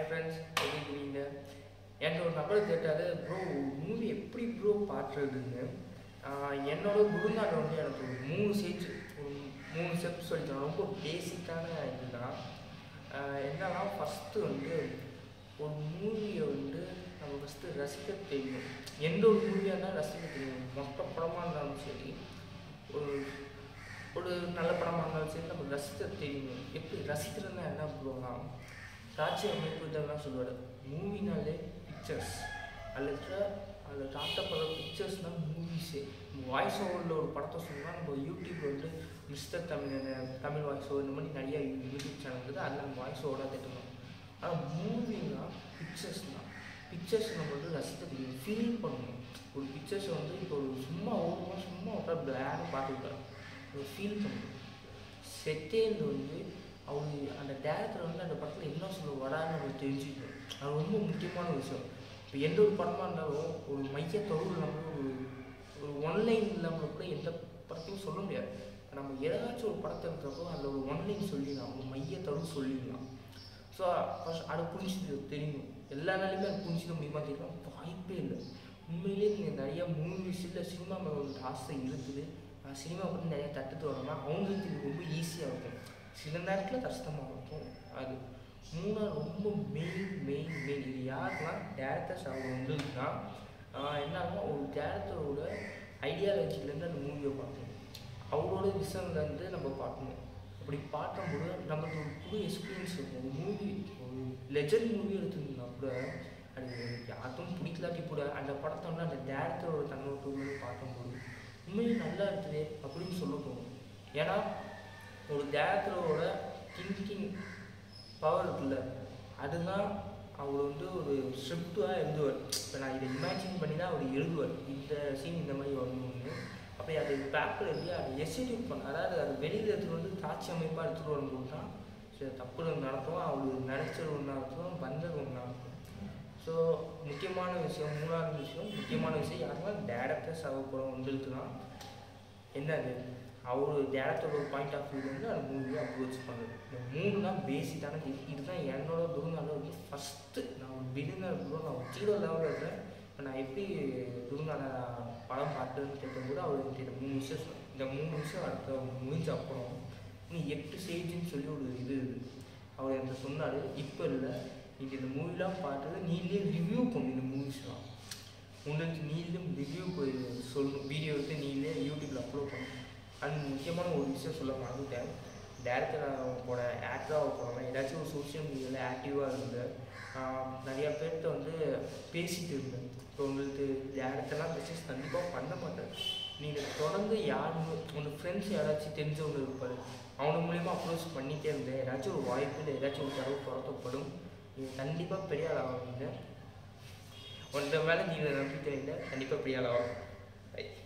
Hi friends எப்படி இருக்கீங்க என்கிட்ட ஒரு நபர் கேட்டாரு ப்ரோ மூவி எப்படி ப்ரோ பார்க்குறதுன்னு என்னோட குருநாதர் வந்து எனக்கு ஒரு மூணு ஸ்டேஜ் ஒரு மூணு ஸ்டெப் சொல்லித்தரோம் ரொம்ப பேசிக்கான இதுதான் ஆஹ் என்னன்னா ஃபஸ்ட்டு வந்து ஒரு மூவியை வந்து நம்ம ஃபஸ்ட்டு ரசிக்க தெரியும் எந்த ஒரு மூவியாக இருந்தாலும் ரசிக்க தெரியும் மொத்த படமாக இருந்தாலும் சரி ஒரு ஒரு நல்ல படமாக இருந்தாலும் சரி நம்ம ரசிக்க தெரியும் எப்படி ரசிக்கிறதுனா என்ன ப்ரோனா காட்சி அமைப்பு இதெல்லாம் சொல்லுவார் மூவினாலே பிக்சர்ஸ் அதில் இருக்கிற அதில் காட்டப்படுற பிக்சர்ஸ்னால் மூவிஸே வாய்ஸ் ஓவரில் ஒரு படத்தை சொன்னால் நம்ம யூடியூப் வந்து mister Tamil Tamil voice over இந்த மாதிரி நிறைய யூடியூப் சேனல் இருக்குது அதில் நம்ம வாய்ஸ் ஓவராக தேட்டணும் ஆனால் மூவினா பிக்சர்ஸ் தான் பிக்சர்ஸ் நம்ம வந்து ரசிக்க தெரியும் ஃபீல் பண்ணணும் ஒரு பிக்சர்ஸை வந்து இப்போ ஒரு சும்மா ஓடுமா சும்மா உட்கார பிளாக் பார்த்துக்கிட்டார் ஒரு ஃபீல் பண்ணணும் செகண்ட் வந்து அவர் அந்த டேரக்டர் வந்து அந்த படத்தில் என்ன சொல்ல வரான்னு நம்ம தெரிஞ்சுக்கணும் அது ரொம்ப முக்கியமான விஷயம் இப்போ எந்த ஒரு படமாக இருந்தாலும் ஒரு மையத்தோடு இல்லாமல் ஒரு ஒரு ஒன்லைன் இல்லாமல் கூட எந்த படத்தையும் சொல்ல முடியாது நம்ம ஏதாச்சும் ஒரு படத்தை இருக்கிறப்போ அதில் ஒரு ஒன்லைன் சொல்லிடலாம் ஒரு மையத்தோடு சொல்லிடலாம் ஸோ ஃபஸ்ட் அதை புரிஞ்சுக்க தெரியும் எல்லா நாளுமே அது புரிஞ்சிக்க முடியுமா தெரியும் வாய்ப்பே இல்லை உண்மையிலேயே நீங்கள் நிறைய மூவிஸ் இல்லை சினிமா மேலே ஒரு ஆசை இருக்குது சினிமா பற்றி நிறைய தட்டுத்து வரணும்னா அவங்களுக்கு இது ரொம்ப ஈஸியாக இருக்கும் சில நேரத்தில் கஷ்டமாக இருக்கும் அது மூணாவது ரொம்ப மெயின் மெயின் மெயின் இது யாருக்கெல்லாம் டேரக்டர்ஸ் அவங்க வந்துன்னா என்னன்னா ஒரு டேரக்டரோட ஐடியாலஜிலேருந்து அந்த மூவியை பார்க்கணும் அவரோட விஷன்லேருந்து நம்ம பார்க்கணும் அப்படி பார்க்கும்போது நமக்கு ஒரு புது எக்ஸ்பீரியன்ஸ் இருக்கும் ஒரு மூவி ஒரு லெஜண்ட் மூவி எடுத்துருந்தா கூட அது யாருக்கும் பிடிக்கலாட்டி கூட அந்த படத்தை வந்து அந்த டேரக்டரோட தன்னோட்டோடு பார்க்கும்போது உண்மையிலே நல்லா இருக்குது அப்படின்னு சொல்ல தோணும் ஏன்னா ஒரு டேரக்டரோட திங்கிங் பவர் இருக்குல்ல அதுதான் அவர் வந்து ஒரு ஸ்கிரிப்டாக எழுதுவார் இப்போ நான் இதை இமேஜின் பண்ணி தான் அவர் எழுதுவார் இந்த சீன் இந்த மாதிரி வரணும்னு அப்போ அது பேப்பர் எழுதி அதை எக்ஸிக்யூட் பண்ண அதாவது அது வெளியில் எடுத்துகிட்டு வந்து காட்சி அமைப்பாக எடுத்துகிட்டு வரும்போது தான் சரி தப்பு நடத்தும் அவர் நினச்சது ஒன்றா இருக்கும் வந்தது ஒன்றா இருக்கும் ஸோ முக்கியமான விஷயம் மூணாவது விஷயம் முக்கியமான விஷயம் யாருன்னா டேரக்டர்ஸ் அவர் கூட வந்துருக்கு தான் என்னது அவர் டேரக்டரோட பாயிண்ட் ஆஃப் வியூலேருந்து அந்த மூவியை அப்ரோச் பண்ணுறது இந்த மூணு தான் பேசிக்கான இது இதுதான் என்னோட துருங்கால வந்து ஃபஸ்ட்டு நான் ஒரு பிகினர் ப்ரோ நான் ஒரு ஜீரோ லெவலில் இருக்கிறேன் இப்போ நான் எப்படி துருங்கால படம் பார்த்ததுன்னு கேட்கும்போது அவர் இந்த மூணு விஷயம் சொன்னார். இந்த மூணு விஷயம் அடுத்த முடிஞ்ச அப்புறம் நீ எட்டு ஸ்டேஜ்னு சொல்லி ஒரு இது இருக்குது அவர் என்கிட்ட சொன்னார் இப்போ இல்லை நீங்கள் இந்த மூவிலாம் பார்த்தது நீங்களே ரிவ்யூ பண்ணு இந்த மூவிஸ்லாம் உங்களுக்கு நீங்களும் ரிவ்யூ போய் சொல்லணும் வீடியோ எடுத்து நீங்களே யூடியூப்பில் அப்லோட் பண்ணணும் அண்ட் முக்கியமான ஒரு விஷயம் சொல்ல மறந்துட்டேன் டேரக்டராக போட ஆக்டராக போனவன் ஏதாச்சும் ஒரு சோஷியல் மீடியாவில் ஆக்டிவாக இருந்து நிறையா பேர்கிட்ட வந்து பேசிட்டு இருந்தேன் இப்போ உங்களுக்கு டேரக்டர்லாம் மெசேஜ் கண்டிப்பாக பண்ண மாட்டேன் நீங்கள் தொடர்ந்து யார் உங்கள் ஃப்ரெண்ட்ஸ் யாராச்சும் தெரிஞ்சவங்க இருப்பார் அவங்க மூலியமாக அப்ரோச் பண்ணிகிட்டே இருந்தேன் ஏதாச்சும் ஒரு வாய்ப்பு இல்லை ஏதாச்சும் ஒரு தரவு துரத்தப்படும் நீங்கள் கண்டிப்பாக பெரிய ஆள் ஆவாங்க ஒன்றரை மேலே நீங்கள் நம்பிக்கை இல்லை கண்டிப்பாக பெரிய ஆள் ஆகும் Bye.